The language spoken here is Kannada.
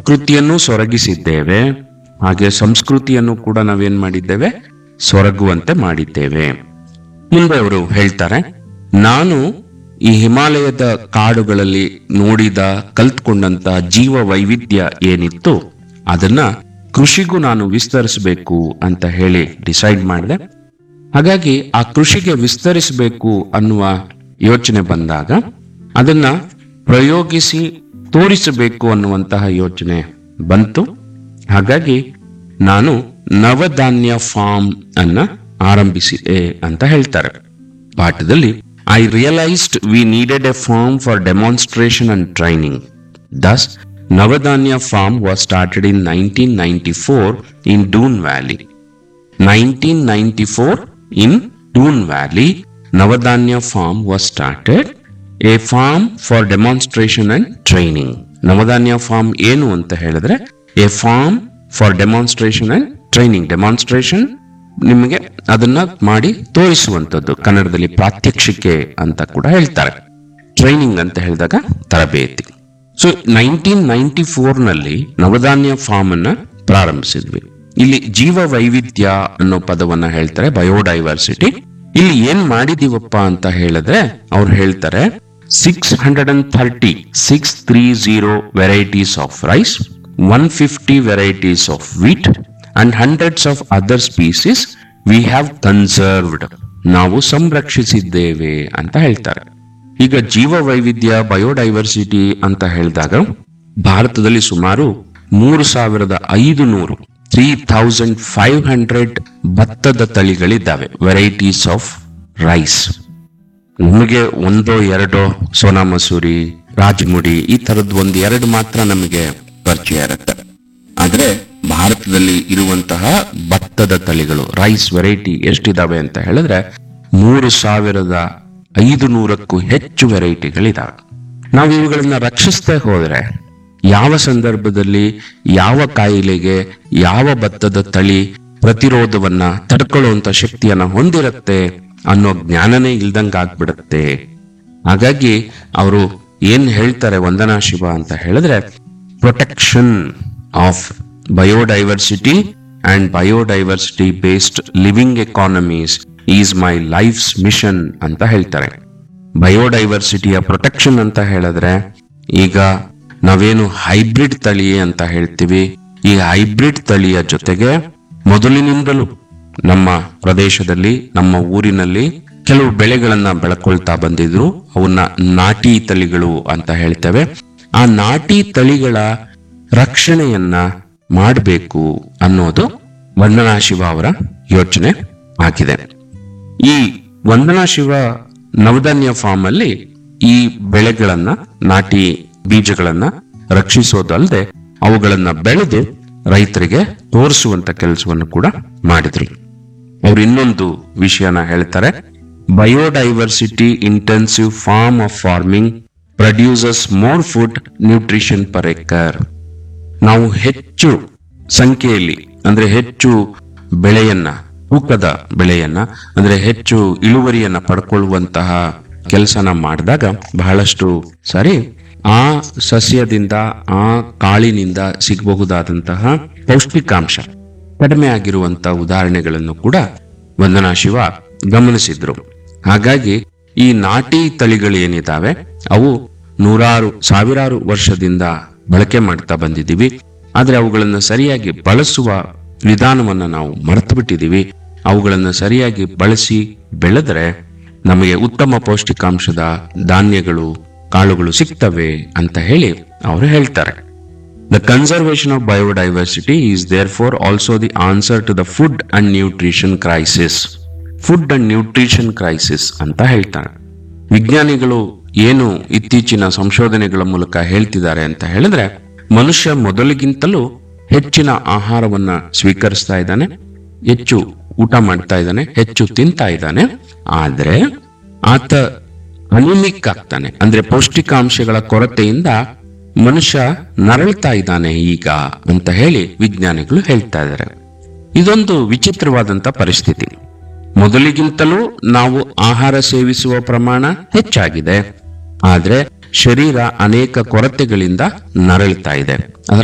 ಪ್ರಕೃತಿಯನ್ನು ಸೊರಗಿಸಿದ್ದೇವೆ ಹಾಗೆ ಸಂಸ್ಕೃತಿಯನ್ನು ಕೂಡ ನಾವೇನ್ ಮಾಡಿದ್ದೇವೆ ಸೊರಗುವಂತೆ ಮಾಡಿದ್ದೇವೆ ಮುಂದೆ ಅವರು ಹೇಳ್ತಾರೆ ನಾನು ಈ ಹಿಮಾಲಯದ ಕಾಡುಗಳಲ್ಲಿ ನೋಡಿದ ಕಲ್ತ್ಕೊಂಡಂತ ಜೀವ ವೈವಿಧ್ಯ ಏನಿತ್ತು ಅದನ್ನ ಕೃಷಿಗೂ ನಾನು ವಿಸ್ತರಿಸಬೇಕು ಅಂತ ಹೇಳಿ ಡಿಸೈಡ್ ಮಾಡಿದೆ ಹಾಗಾಗಿ ಆ ಕೃಷಿಗೆ ವಿಸ್ತರಿಸಬೇಕು ಅನ್ನುವ ಯೋಚನೆ ಬಂದಾಗ ಅದನ್ನ ಪ್ರಯೋಗಿಸಿ ತೋರಿಸಬೇಕು ಅನ್ನುವಂತಹ ಯೋಚನೆ ಬಂತು ಹಾಗಾಗಿ ನಾನು ನವಧಾನ್ಯ ಫಾರ್ಮ್ ಅನ್ನ ಆರಂಭಿಸಿದೆ ಅಂತ ಹೇಳ್ತಾರೆ ಪಾಠದಲ್ಲಿ I realised we needed a farm for demonstration and training thus Navdanya farm was started in nineteen ninety four in Doon valley 1994 in Doon Valley, Navadanya Farm was started, a farm for demonstration and training. Navdanya farm ಏನು ಅಂತ ಹೇಳಿದ್ರೆ a farm for demonstration and training demonstration ನಿಮಗೆ ಅದನ್ನ ಮಾಡಿ ತೋರಿಸುವಂತದ್ದು ಕನ್ನಡದಲ್ಲಿ ಪ್ರಾತ್ಯಕ್ಷಿಕೆ ಅಂತ ಕೂಡ ಹೇಳ್ತಾರೆ ಟ್ರೈನಿಂಗ್ ಅಂತ ಹೇಳಿದಾಗ ತರಬೇತಿ ಸೊ ನೈನ್ಟೀನ್ ನೈನ್ಟಿ ಫೋರ್ ನಲ್ಲಿ ನವಧಾನ್ಯ ಫಾರ್ಮ್ ಅನ್ನ ಪ್ರಾರಂಭಿಸಿದ್ವಿ ಇಲ್ಲಿ ಜೀವ ವೈವಿಧ್ಯ ಅನ್ನೋ ಪದವನ್ನ ಹೇಳ್ತಾರೆ ಬಯೋಡೈವರ್ಸಿಟಿ ಇಲ್ಲಿ ಏನ್ ಮಾಡಿದೀವಪ್ಪ ಅಂತ ಹೇಳಿದ್ರೆ ಅವ್ರು ಹೇಳ್ತಾರೆ six hundred and thirty six three zero varieties of rice one fifty varieties of wheat and hundreds of other species we have conserved ನಾವು ಸಂರಕ್ಷಿಸಿದ್ದೇವೆ ಅಂತ ಹೇಳ್ತಾರೆ ಈಗ ಜೀವ ವೈವಿಧ್ಯ ಬಯೋಡೈವರ್ಸಿಟಿ ಅಂತ ಹೇಳಿದಾಗ ಭಾರತದಲ್ಲಿ ಸುಮಾರು ಮೂರು ಸಾವಿರದ ಐದು ನೂರು ತ್ರೀ ಥೌಸಂಡ್ ಫೈವ್ ಹಂಡ್ರೆಡ್ ಭತ್ತದ ತಳಿಗಳಿದ್ದಾವೆ ವೆರೈಟೀಸ್ ಆಫ್ ರೈಸ್ ನಮಗೆ ಒಂದೋ ಎರಡೋ ಸೋನಾ ಮಸೂರಿ ರಾಜಮುಡಿ ಈ ತರದ್ ಒಂದು ಎರಡು ಮಾತ್ರ ನಮಗೆ ಪರಿಚಯ ಇರುತ್ತೆ ಆದ್ರೆ ಭಾರತದಲ್ಲಿ ಇರುವಂತಹ ಭತ್ತದ ತಳಿಗಳು ರೈಸ್ ವೆರೈಟಿ ಎಷ್ಟಿದಾವೆ ಅಂತ ಹೇಳಿದ್ರೆ ಮೂರು ಸಾವಿರದ ಐದು ನೂರಕ್ಕೂ ಹೆಚ್ಚು ವೆರೈಟಿಗಳಿದಾವೆ ನಾವು ಇವುಗಳನ್ನ ರಕ್ಷಿಸದೆ ಹೋದ್ರೆ ಯಾವ ಸಂದರ್ಭದಲ್ಲಿ ಯಾವ ಕಾಯಿಲೆಗೆ ಯಾವ ಭತ್ತದ ತಳಿ ಪ್ರತಿರೋಧವನ್ನ ತಡ್ಕೊಳ್ಳುವಂತ ಶಕ್ತಿಯನ್ನ ಹೊಂದಿರುತ್ತೆ ಅನ್ನೋ ಜ್ಞಾನನೇ ಇಲ್ದಂಗ ಆಗ್ಬಿಡುತ್ತೆ ಹಾಗಾಗಿ ಅವರು ಏನ್ ಹೇಳ್ತಾರೆ ವಂದನಾ ಶಿವ ಅಂತ ಹೇಳಿದ್ರೆ protection of biodiversity and biodiversity based living economies is my life's mission ಅಂತ ಹೇಳ್ತಾರೆ ಬಯೋಡೈವರ್ಸಿಟಿಯ ಪ್ರೊಟೆಕ್ಷನ್ ಅಂತ ಹೇಳಿದ್ರೆ ಈಗ ನಾವೇನು ಹೈಬ್ರಿಡ್ ತಳಿ ಅಂತ ಹೇಳ್ತೀವಿ ಈ ಹೈಬ್ರಿಡ್ ತಳಿಯ ಜೊತೆಗೆ ಮೊದಲಿನಿಂದಲೂ ನಮ್ಮ ಪ್ರದೇಶದಲ್ಲಿ ನಮ್ಮ ಊರಿನಲ್ಲಿ ಕೆಲವು ಬೆಳೆಗಳನ್ನ ಬೆಳ್ಕೊಳ್ತಾ ಬಂದಿದ್ರು ಅವನ್ನ ನಾಟಿ ತಳಿಗಳು ಅಂತ ಹೇಳ್ತೇವೆ ಆ ನಾಟಿ ತಳಿಗಳ ರಕ್ಷಣೆಯನ್ನ ಮಾಡಬೇಕು ಅನ್ನೋದು ವಂದನಾ ಶಿವ ಅವರ ಯೋಚನೆ ಆಗಿದೆ ಈ ವಂದನಾ ಶಿವ ನವಧಾನ್ಯ ಫಾರ್ಮ್ ಅಲ್ಲಿ ಈ ಬೆಳೆಗಳನ್ನ ನಾಟಿ ಬೀಜಗಳನ್ನ ರಕ್ಷಿಸೋದಲ್ಲದೆ ಅವುಗಳನ್ನ ಬೆಳೆದು ರೈತರಿಗೆ ತೋರಿಸುವಂತ ಕೆಲಸವನ್ನು ಕೂಡ ಮಾಡಿದ್ರು ಅವ್ರು ಇನ್ನೊಂದು ವಿಷಯನ ಹೇಳ್ತಾರೆ biodiversity intensive farm of farming produces more food nutrition per acre ನಾವು ಹೆಚ್ಚು ಸಂಖ್ಯೆಯಲ್ಲಿ ಅಂದ್ರೆ ಹೆಚ್ಚು ಬೆಳೆಯನ್ನ ತೂಕದ ಬೆಳೆಯನ್ನ ಅಂದ್ರೆ ಹೆಚ್ಚು ಇಳುವರಿಯನ್ನ ಪಡ್ಕೊಳ್ಳುವಂತಹ ಕೆಲಸನ ಮಾಡಿದಾಗ ಬಹಳಷ್ಟು ಸಾರಿ ಆ ಸಸ್ಯದಿಂದ ಆ ಕಾಳಿನಿಂದ ಸಿಗಬಹುದಾದಂತಹ ಪೌಷ್ಟಿಕಾಂಶ ಕಡಿಮೆ ಆಗಿರುವಂತಹ ಉದಾಹರಣೆಗಳನ್ನು ಕೂಡ ವಂದನಾ ಶಿವ ಗಮನಿಸಿದ್ರು ಹಾಗಾಗಿ ಈ ನಾಟಿ ತಳಿಗಳು ಏನಿದಾವೆ ಅವು ನೂರಾರು ಸಾವಿರಾರು ವರ್ಷದಿಂದ ಬಳಕೆ ಮಾಡ್ತಾ ಬಂದಿದ್ದೀವಿ ಆದ್ರೆ ಅವುಗಳನ್ನು ಸರಿಯಾಗಿ ಬಳಸುವ ವಿಧಾನವನ್ನ ನಾವು ಮರೆತು ಬಿಟ್ಟಿದೀವಿ ಅವುಗಳನ್ನು ಸರಿಯಾಗಿ ಬಳಸಿ ಬೆಳೆದ್ರೆ ನಮಗೆ ಉತ್ತಮ ಪೌಷ್ಟಿಕಾಂಶದ ಧಾನ್ಯಗಳು ಕಾಳುಗಳು ಸಿಗ್ತವೆ ಅಂತ ಹೇಳಿ ಅವರು ಹೇಳ್ತಾರೆ the conservation of biodiversity is therefore also the answer to the food and nutrition crisis food and nutrition crisis ಅಂತ ಹೇಳ್ತಾರೆ ವಿಜ್ಞಾನಿಗಳು ಏನು ಇತ್ತೀಚಿನ ಸಂಶೋಧನೆಗಳ ಮೂಲಕ ಹೇಳ್ತಿದ್ದಾರೆ ಅಂತ ಹೇಳಿದ್ರೆ ಮನುಷ್ಯ ಮೊದಲಿಗಿಂತಲೂ ಹೆಚ್ಚಿನ ಆಹಾರವನ್ನ ಸ್ವೀಕರಿಸ್ತಾ ಇದ್ದಾನೆ ಹೆಚ್ಚು ಊಟ ಮಾಡ್ತಾ ಇದ್ದಾನೆ ಹೆಚ್ಚು ತಿಂತಾ ಇದ್ದಾನೆ ಆದ್ರೆ ಆತ ಅನಿಮಿಕ್ ಆಗ್ತಾನೆ ಅಂದ್ರೆ ಪೌಷ್ಟಿಕಾಂಶಗಳ ಕೊರತೆಯಿಂದ ಮನುಷ್ಯ ನರಳ್ತಾ ಇದ್ದಾನೆ ಈಗ ಅಂತ ಹೇಳಿ ವಿಜ್ಞಾನಿಗಳು ಹೇಳ್ತಾ ಇದ್ದಾರೆ ಇದೊಂದು ವಿಚಿತ್ರವಾದಂತ ಪರಿಸ್ಥಿತಿ ಮೊದಲಿಗಿಂತಲೂ ನಾವು ಆಹಾರ ಸೇವಿಸುವ ಪ್ರಮಾಣ ಹೆಚ್ಚಾಗಿದೆ ಆದ್ರೆ ಶರೀರ ಅನೇಕ ಕೊರತೆಗಳಿಂದ ನರಳ್ತಾ ಇದೆ ಅದರ